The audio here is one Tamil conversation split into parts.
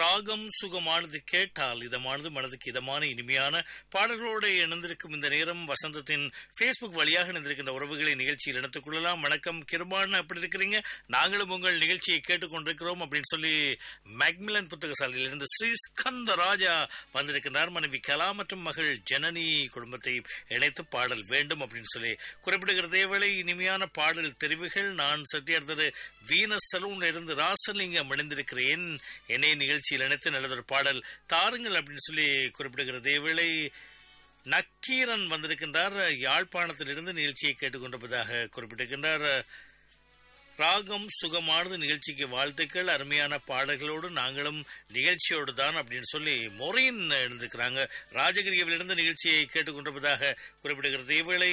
ராகம் சுகமானது கேட்டால் இதமானது மனதுக்கு இதமான இனிமையான பாடல்களோடு இணைந்திருக்கும் இந்த நேரம் வசந்தத்தின் ஃபேஸ்புக் வழியாக இணைந்திருக்கின்ற உறவுகளை நிகழ்ச்சியில் இணைத்துக் கொள்ளலாம் வணக்கம் கிருபான் அப்படி இருக்கிறீங்க நாங்களும் உங்கள் நிகழ்ச்சியை கேட்டுக்கொண்டிருக்கிறோம் அப்படின்னு சொல்லி மேக்மிலன் புத்தகசாலையிலிருந்து ஸ்ரீஸ்கந்த ராஜா வந்திருக்கின்றார் மனைவி கலா மற்றும் மகள் ஜனனி குடும்பத்தை இணைத்து பாடல் வேண்டும் அப்படின்னு சொல்லி குறிப்பிடுகிறதே வேளை இனிமையான பாடல் தெரிவுகள் நான் சட்டியார் திரு வீனஸ் சலூன்ல இருந்து ராசலிங்கம் இணைந்திருக்கிறேன் என்னை நிகழ்ச்சியில் இணைத்து நல்லதொரு பாடல் தாருங்கள் அப்படின்னு சொல்லி குறிப்பிடுகிறதே வேளை நக்கீரன் வந்திருக்கின்றார் யாழ்ப்பாணத்திலிருந்து நிகழ்ச்சியை கேட்டுக்கொண்டிருப்பதாக குறிப்பிட்டிருக்கின்றார் ராகம் சுகமானது நிகழ்ச்சிக்கு வாழ்த்துக்கள் அருமையான பாடல்களோடு நாங்களும் நிகழ்ச்சியோடு தான் அப்படின்னு சொல்லி மொரின் எழுந்திருக்கிறாங்க ராஜகிரியிலிருந்து நிகழ்ச்சியை கேட்டுக்கொண்டிருப்பதாக குறிப்பிடுகிறது இவ்வேளை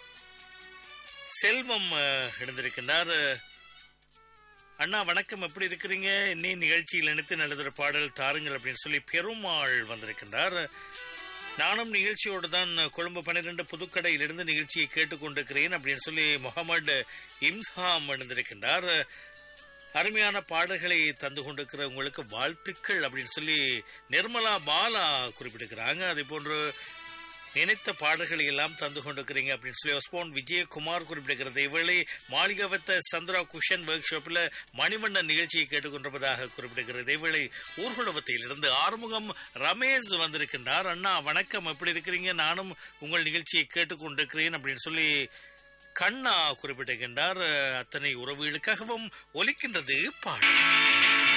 செல்வம் எழுந்திருக்கின்றார் அண்ணா வணக்கம் எப்படி இருக்கிறீங்க இன்னி நிகழ்ச்சியில் இணைத்து நல்லதொரு பாடல் தாருங்கள் அப்படின்னு சொல்லி பெருமாள் வந்திருக்கின்றார் நானும் நிகழ்ச்சியோடு தான் கொழும்பு பன்னிரெண்டு புதுக்கடையிலிருந்து நிகழ்ச்சியை கேட்டுக்கொண்டிருக்கிறேன் அப்படின்னு சொல்லி முகமது இம்சாம் எழுந்திருக்கின்றார் அருமையான பாடல்களை தந்து கொண்டிருக்கிற உங்களுக்கு வாழ்த்துக்கள் அப்படின்னு சொல்லி நிர்மலா பாலா குறிப்பிட்டிருக்கிறாங்க அதே போன்று நினைத்த பாடல்களை எல்லாம் தந்து கொண்டிருக்கிறீங்க அப்படின்னு சொல்லி ஒஸ்போன் விஜயகுமார் குறிப்பிடுகிறது இவளை மாளிகவத்த சந்திரா குஷன் ஒர்க் ஷாப்பில் மணிமன்னன் நிகழ்ச்சியை கேட்டுக்கொண்டிருப்பதாக குறிப்பிடுகிறது இவளை ஊர்குலவத்தையில் இருந்து ஆறுமுகம் ரமேஷ் வந்திருக்கின்றார் அண்ணா வணக்கம் எப்படி இருக்கிறீங்க நானும் உங்கள் நிகழ்ச்சியை கேட்டுக்கொண்டிருக்கிறேன் அப்படின்னு சொல்லி கண்ணா குறிப்பிட்டிருக்கின்றார் அத்தனை உறவுகளுக்காகவும் ஒலிக்கின்றது பாடல்